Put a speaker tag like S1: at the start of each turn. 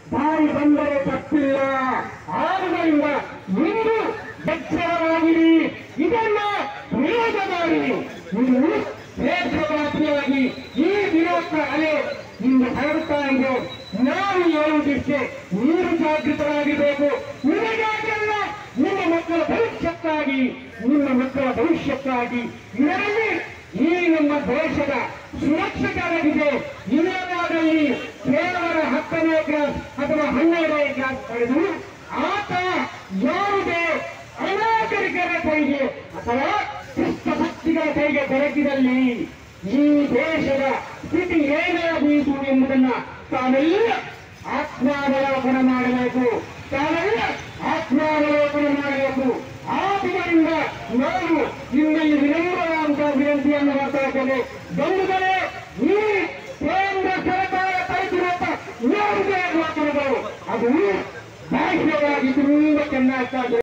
S1: ದಾರಿ ಬಂದರೆ ತಪ್ಪಿಲ್ಲ ಆದುದರಿಂದ ಇಂದು ಎಚ್ಚರವಾಗಿರಿ ಇದನ್ನ ವಿರೋಧ ಮಾಡಿ ಇದು ದೇಶವ್ಯಾಪಿಯಾಗಿ ಈ ವಿರೋಧ ಅಲೆ ಇಂದು ಹರಡ್ತಾ ಇದೆ ನಾವು ಹೇಳುವುದಕ್ಕೆ ನೀವು ಜಾಗೃತರಾಗಬೇಕು ನಿಮಗಾಗಲ್ಲ ನಿಮ್ಮ ಮಕ್ಕಳ ಭವಿಷ್ಯಕ್ಕಾಗಿ ನಿಮ್ಮ ಮಕ್ಕಳ ಭವಿಷ್ಯಕ್ಕಾಗಿ ಇದರಲ್ಲಿ ಈ ನಮ್ಮ ದೇಶದ ಸುರಕ್ಷಿತವಾಗಿದೆ ಇಲ್ಲವಾದಲ್ಲಿ ಕೇವಲ ಹತ್ತನೇ ಕ್ಲಾಸ್ ಅಥವಾ ಹನ್ನೆರಡನೇ ಕ್ಲಾಸ್ ಪಡೆದು ಆತ ಯಾವುದೇ ಅನಾಗರಿಕರ ಕೈಗೆ ಅಥವಾ ಭಕ್ತಿಗಳ ಕೈಗೆ ದೊರಕಿದಲ್ಲಿ ಈ ದೇಶದ ಸ್ಥಿತಿ ಏನಾಗುವುದು ಎಂಬುದನ್ನ ತಾವೆಲ್ಲ ಆತ್ಮಾವಲೋಕನ ಮಾಡಬೇಕು ತಾವೆಲ್ಲ ಆತ್ಮಾವಲೋಕನ ಮಾಡಬೇಕು ಆದುದರಿಂದ ನಾನು ನಿಮ್ಮಲ್ಲಿ ವಿನಮ್ರವಾದಂತಹ ವಿನಂತಿಯನ್ನು ಮಾಡ್ತಾ ಇದ್ದೇನೆ ಬಂಧುಗಳೇ ಈ ಕೇಂದ್ರ ಸರ್ಕಾರ ಕೈತಿರುವಂತ ಯಾವುದೇ ಮಾತುಗಳು ಅದು ಬಾಹ್ಯವಾಗಿ ತುಂಬಾ ಚೆನ್ನಾಗ್ತಾ ಇದೆ